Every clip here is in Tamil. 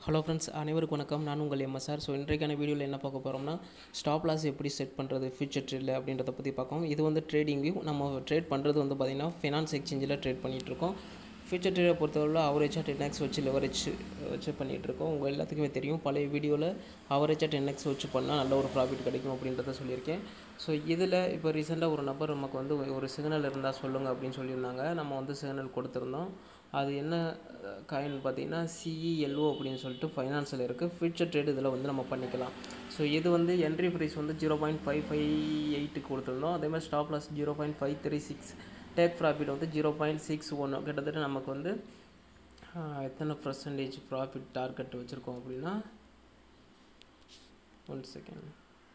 ஹலோ ஃப்ரெண்ட்ஸ் அனைவருக்கும் வணக்கம் நான் உங்கள் எம்எஸ்ஆர் ஸோ இன்றைக்கான வீடியோவில் என்ன பார்க்க போகிறோம்னா ஸ்டாப் லாஸ் எப்படி செட் பண்ணுறது ஃபியூச்சர் ட்ரேடில் அப்படின்றத பற்றி பார்க்கோம் இது வந்து ட்ரேடிங் வியூ நம்ம ட்ரேட் பண்ணுறது வந்து பார்த்திங்கன்னா ஃபினான்ஸ் எக்ஸ்சேஞ்சில் ட்ரேட் பண்ணிகிட்ருக்கோம் ஃபியூச்சர் ட்ரேடை பொறுத்தவரை அவரேஜாக டென் எக்ஸ் வச்சு லெவரேஜ் வச்சு பண்ணிகிட்ருக்கோம் உங்கள் எல்லாத்துக்குமே தெரியும் பழைய வீடியோவில் அவரேஜாக டென் எக்ஸ் வச்சு பண்ணால் நல்ல ஒரு ப்ராஃபிட் கிடைக்கும் அப்படின்றத சொல்லியிருக்கேன் ஸோ இதில் இப்போ ரீசெண்டாக ஒரு நபர் நமக்கு வந்து ஒரு சிக்னல் இருந்தால் சொல்லுங்கள் அப்படின்னு சொல்லியிருந்தாங்க நம்ம வந்து சிக்னல் கொடுத்துருந்தோம் அது என்ன காயின் பார்த்தீங்கன்னா சிஇஎல்ஓ அப்படின்னு சொல்லிட்டு ஃபைனான்ஸில் இருக்குது ஃபியூச்சர் ட்ரேட் இதில் வந்து நம்ம பண்ணிக்கலாம் ஸோ இது வந்து என்ட்ரி ப்ரைஸ் வந்து ஜீரோ பாயிண்ட் ஃபைவ் ஃபைவ் எயிட்டுக்கு கொடுத்துருந்தோம் அதே மாதிரி stop loss zero point five three six take profit வந்து ஜீரோ பாயிண்ட் சிக்ஸ் ஒன்று கிட்டத்தட்ட நமக்கு வந்து ஆஹ், எத்தனை பர்சன்டேஜ் ப்ராஃபிட் டார்கெட் வச்சுருக்கோம் அப்படின்னா ஒன் செகண்ட்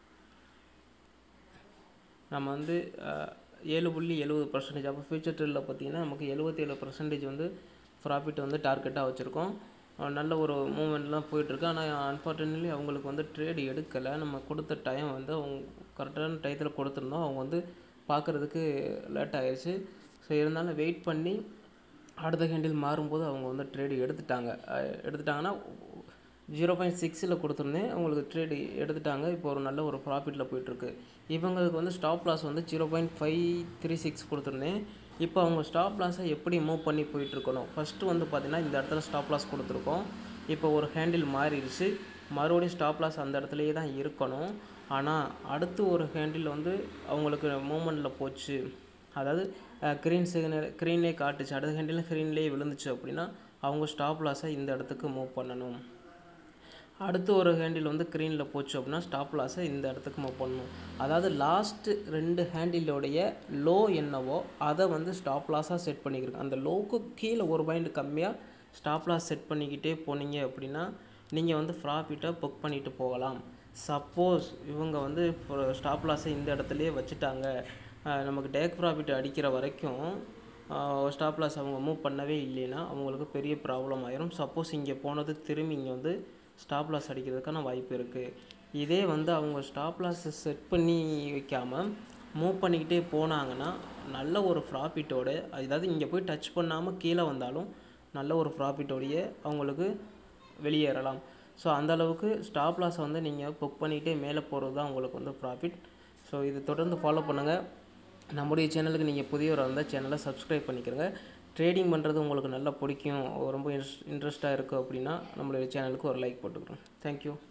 நம்ம வந்து அஹ், ஏழு புள்ளி எழுபது பர்சன்டேஜ் அப்போ ஃபியூச்சர் ட்ரெண்டில் பார்த்தீங்கன்னா நமக்கு எழுபத்தேழு பர்சன்டேஜ் வந்து ப்ராஃபிட் வந்து டார்கெட்டாக வச்சுருக்கோம் அஹ், நல்ல ஒரு மூமெண்ட்லாம் போயிட்டுருக்கு ஆனால் அன்ஃபார்ச்சுனேட்லி அவங்களுக்கு வந்து ட்ரேடு எடுக்கலை நம்ம கொடுத்த டைம் வந்து அவங்க கரெக்டான டயத்தில் கொடுத்துருந்தோம் அவங்க வந்து பார்க்குறதுக்கு லேட் ஆயிடுச்சு ஸோ இருந்தாலும் வெயிட் பண்ணி அடுத்த ஹேண்டில் மாறும்போது அவங்க வந்து ட்ரேடு எடுத்துட்டாங்க அஹ், எடுத்துட்டாங்கன்னா ஜீரோ பாயிண்ட் சிக்ஸில் கொடுத்துருந்தேன் அவங்களுக்கு ட்ரேடு எடுத்துட்டாங்க இப்போ ஒரு நல்ல ஒரு ப்ராஃபிட்டில் போயிட்டுருக்கு இவங்களுக்கு வந்து ஸ்டாப் லாஸ் வந்து zero point five three six கொடுத்துருந்தேன் இப்போ அவங்க ஸ்டாப் லாஸை எப்படி மூவ் பண்ணி போயிட்டுருக்கணும் ஃபஸ்ட்டு வந்து பார்த்திங்கன்னா இந்த இடத்துல ஸ்டாப் லாஸ் கொடுத்துருக்கோம் இப்போ ஒரு ஹேண்டில் மாறிடுச்சு மறுபடியும் ஸ்டாப் லாஸ் அந்த இடத்துலையே தான் இருக்கணும் ஆனால் அடுத்து ஒரு ஹேண்டில் வந்து அவங்களுக்கு மூமெண்ட்டில் போச்சு அதாவது க்ரீன் சிக்னல் க்ரீன்லேயே காட்டுச்சு அடுத்த ஹேண்டில் க்ரீன்லேயே விழுந்துச்சு அப்படின்னா அவங்க ஸ்டாப் லாஸை இந்த இடத்துக்கு மூவ் பண்ணணும் அடுத்து ஒரு ஹேண்டில் வந்து க்ரீனில் போச்சு அப்படின்னா ஸ்டாப் லாஸை இந்த இடத்துக்கு மூவ் பண்ணணும் அதாவது லாஸ்ட்டு ரெண்டு ஹேண்டிலோடைய லோ என்னவோ அதை வந்து ஸ்டாப் லாஸாக செட் பண்ணிக்கிறேன் அந்த லோவுக்கு கீழே ஒரு பாயிண்ட் கம்மியாக ஸ்டாப் லாஸ் செட் பண்ணிக்கிட்டே போனீங்க அப்படின்னா நீங்கள் வந்து ப்ராஃபிட்டை புக் பண்ணிட்டு போகலாம் சப்போஸ் இவங்க வந்து ஸ்டாப் லாஸை இந்த இடத்துலையே வச்சுட்டாங்க அஹ் நமக்கு டேக் ப்ராஃபிட் அடிக்கிற வரைக்கும் ஸ்டாப் லாஸ் அவங்க மூவ் பண்ணவே இல்லைன்னா அவங்களுக்கு பெரிய ப்ராப்ளம் ஆயிரும் சப்போஸ் இங்கே போனது திரும்பி இங்கே வந்து ஸ்டாப் லாஸ் அடிக்கிறதுக்கான வாய்ப்பு இருக்குது இதே வந்து அவங்க ஸ்டாப் லாஸை செட் பண்ணி வைக்காமல் மூவ் பண்ணிக்கிட்டே போனாங்கன்னா நல்ல ஒரு ப்ராஃபிட்டோட அதாவது இங்கே போய் டச் பண்ணாமல் கீழே வந்தாலும் நல்ல ஒரு ப்ராஃபிட்டோடைய அவங்களுக்கு வெளியேறலாம் ஸோ அந்த அளவுக்கு ஸ்டாப் லாஸை வந்து நீங்கள் புக் பண்ணிக்கிட்டே மேலே போகிறது தான் உங்களுக்கு வந்து ப்ராஃபிட் ஸோ இது தொடர்ந்து ஃபாலோ பண்ணுங்கள் நம்முடைய சேனலுக்கு நீங்கள் புதியவராக இருந்தால் சேனலை சப்ஸ்கிரைப் பண்ணிக்கிறங்க ட்ரேடிங் பண்ணுறது உங்களுக்கு நல்லா பிடிக்கும் ரொம்ப இன்ட்ரெஸ்ட்டாக இருக்குது அப்படின்னா நம்மளுடைய சேனலுக்கு ஒரு லைக் போட்டுக்கிறோம் தேங்க்யூ